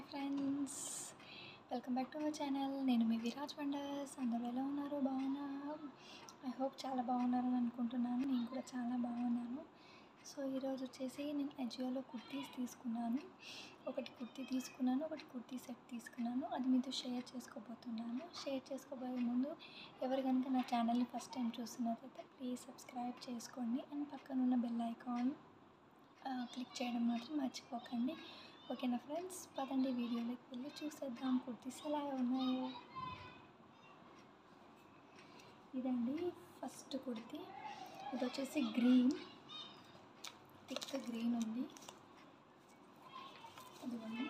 friends welcome back to our channel నేను మీ Viraj wonders అందరూ ఎలా ఉన్నారు బాగున్నా ఐ హోప్ చాలా బాగున్నారని అనుకుంటున్నాను నేను కూడా చాలా బాగున్నాను సో ఈరోజు వచ్చేసి నేను అజియోలో కుర్తీస్ తీసుకున్నాను ఒకటి కుర్తీ తీసుకున్నాను ఒకటి కుర్తీ సెట్ తీసుకున్నాను అది మీతో షేర్ చేసుకోబోతున్నాను షేర్ చేసుకోబోయే ముందు ఎవరు కనుక నా ఛానల్ని ఫస్ట్ టైం చూస్తున్నట్లయితే ప్లీజ్ సబ్స్క్రైబ్ చేసుకోండి అండ్ పక్కన ఉన్న బెల్ ఐకాన్ క్లిక్ చేయడం మాత్రం మర్చిపోకండి ఓకేనా ఫ్రెండ్స్ పదండి వీడియోలోకి వెళ్ళి చూసేద్దాం కుర్తీస్ ఎలా ఉన్నాయో ఇదండి ఫస్ట్ కుర్తీ ఇది వచ్చేసి గ్రీన్ థిక్ గ్రీన్ ఉంది ఇదిగోండి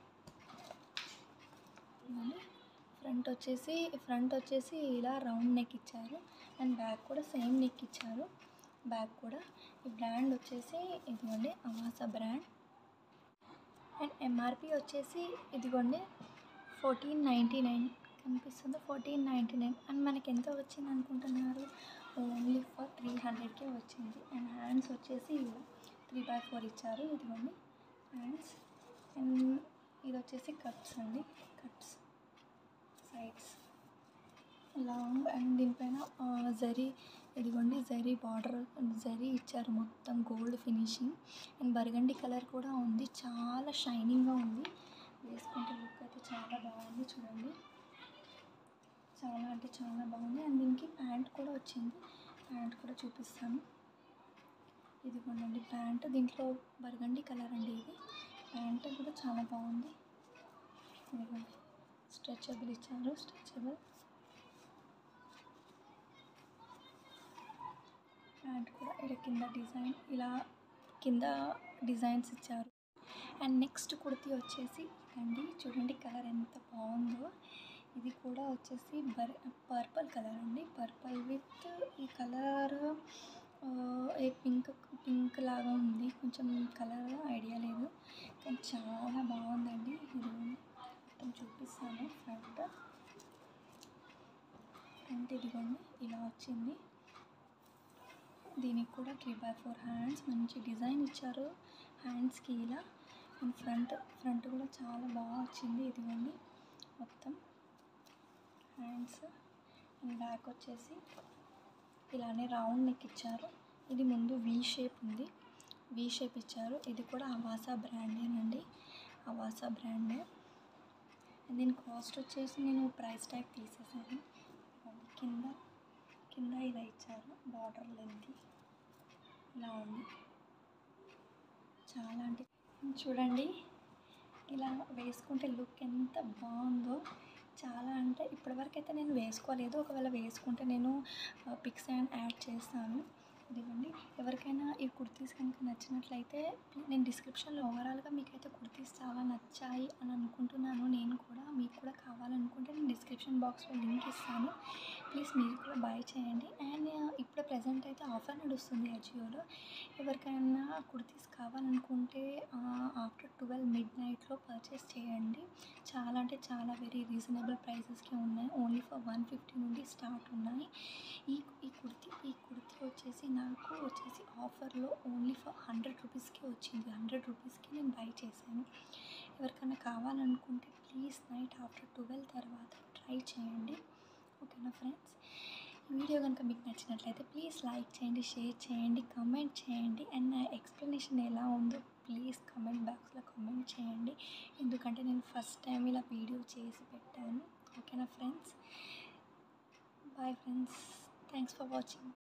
ఇదిగోండి ఫ్రంట్ వచ్చేసి ఫ్రంట్ వచ్చేసి ఇలా రౌండ్ నెక్ ఇచ్చారు అండ్ బ్యాక్ కూడా సేమ్ నెక్ ఇచ్చారు బ్యాక్ కూడా ఈ బ్రాండ్ వచ్చేసి ఇదిగోండి అమాసా బ్రాండ్ అండ్ ఎంఆర్పి వచ్చేసి ఇదిగోండి ఫోర్టీన్ నైంటీ నైన్ కనిపిస్తుంది ఫోర్టీన్ నైంటీ నైన్ అండ్ మనకి ఎంత వచ్చింది అనుకుంటున్నారు ఓన్లీ ఫర్ త్రీ హండ్రెడ్కే వచ్చింది అండ్ హ్యాండ్స్ వచ్చేసి త్రీ బై ఫోర్ ఇచ్చారు ఇదిగోండి హ్యాండ్స్ అండ్ ఇది వచ్చేసి కట్స్ అండి కట్స్ సైడ్స్ లాంగ్ అండ్ దీనిపైన ఆ, జరీ ఇదిగోండి జరీ బార్డర్ జరీ ఇచ్చారు మొత్తం gold finishing and burgundy colour కూడా ఉంది చాలా షైనింగ్గా ఉంది వేసుకుంటే లుక్ అయితే చాలా బాగుంది చూడండి చాలా అంటే చాలా బాగుంది అండ్ దీనికి ప్యాంట్ కూడా వచ్చింది ప్యాంట్ కూడా చూపిస్తాను ఇదిగోండి ప్యాంట్ దీంట్లో బర్గండి కలర్ అండి ఇది ప్యాంట్ కూడా చాలా బాగుంది ఇదిగోండి స్ట్రెచబుల్ ఇచ్చారు స్ట్రెచబుల్ ప్యాంట్ కూడా ఇక్కడ కింద డిజైన్ ఇలా కింద డిజైన్స్ ఇచ్చారు అండ్ నెక్స్ట్ కుర్తీ వచ్చేసి ఇదండి చూడండి కలర్ ఎంత బాగుందో ఇది కూడా వచ్చేసి బర్ పర్పుల్ కలర్ అండి పర్పుల్ విత్ ఈ కలర్ ఏ పింక్ పింక్ లాగా ఉంది కొంచెం కలర్ ఐడియా లేదు కానీ చాలా బాగుందండి ఇది మొత్తం చూపిస్తాను ఫ్రంట్ ఫ్రంట్ ఇదిగోండి ఇలా వచ్చింది దీనికి కూడా త్రీ బై ఫోర్ హ్యాండ్స్ మంచి డిజైన్ ఇచ్చారు హ్యాండ్స్కి ఇలా అండ్ ఫ్రంట్ ఫ్రంట్ కూడా చాలా బాగా వచ్చింది ఇదిగోండి మొత్తం హ్యాండ్స్ అండ్ బ్యాక్ వచ్చేసి ఇలానే రౌండ్ నెక్ ఇచ్చారు ఇది ముందు వి షేప్ ఉంది వి షేప్ ఇచ్చారు ఇది కూడా అవాసా బ్రాండేనండి అవాసా బ్రాండే అండ్ దీని కాస్ట్ వచ్చేసి నేను ప్రైస్ ట్యాగ్ తీసేసాను కింద కింద ఇలా ఇచ్చారు బార్డర్ లెంత్ ఇలా ఉంది చాలా అంటే చూడండి ఇలా వేసుకుంటే లుక్ ఎంత బాగుందో చాలా అంటే ఇప్పటివరకు అయితే నేను వేసుకోలేదు ఒకవేళ వేసుకుంటే నేను పిక్స్ అండ్ యాడ్ చేస్తాను ఇదిగోండి ఎవరికైనా ఈ కుర్తీస్ కనుక నచ్చినట్లయితే నేను డిస్క్రిప్షన్లో ఓవరాల్గా మీకైతే కుర్తీస్ చాలా నచ్చాయి అని అనుకుంటున్నాను నేను కూడా మీకు కూడా కావాలనుకుంటే నేను డిస్క్రిప్షన్ బాక్స్లో లింక్ ఇస్తాను ప్లీజ్ మీరు కూడా బై చేయండి అండ్ ఇప్పుడు ప్రజెంట్ అయితే ఆఫర్ నడుస్తుంది అజియోలో ఎవరికైనా కుర్తీస్ కావాలనుకుంటే ఆఫ్టర్ ట్వెల్వ్ మిడ్ నైట్లో పర్చేస్ చేయండి చాలా అంటే చాలా వెరీ రీజనబుల్ ప్రైసెస్కి ఉన్నాయి ఓన్లీ ఫర్ వన్ ఫిఫ్టీ నుండి స్టార్ట్ ఉన్నాయి ఈ ఈ కుర్తీ ఈ కుర్తీ వచ్చేసి నాకు వచ్చేసి ఆఫర్లో ఓన్లీ ఫర్ హండ్రెడ్ రూపీస్కి వచ్చింది హండ్రెడ్ రూపీస్కి నేను బై చేశాను ఎవరికైనా కావాలనుకుంటే ప్లీజ్ నైట్ ఆఫ్టర్ ట్వెల్వ్ తర్వాత ట్రై చేయండి ఓకేనా ఫ్రెండ్స్ ఈ వీడియో కనుక మీకు నచ్చినట్లయితే ప్లీజ్ లైక్ చేయండి షేర్ చేయండి కమెంట్ చేయండి అండ్ నా ఎక్స్ప్లెనేషన్ ఎలా ఉందో ప్లీజ్ కమెంట్ బాక్స్లో కమెంట్ చేయండి ఎందుకంటే నేను ఫస్ట్ టైం ఇలా వీడియో చేసి పెట్టాను ఓకేనా friends bye friends thanks for watching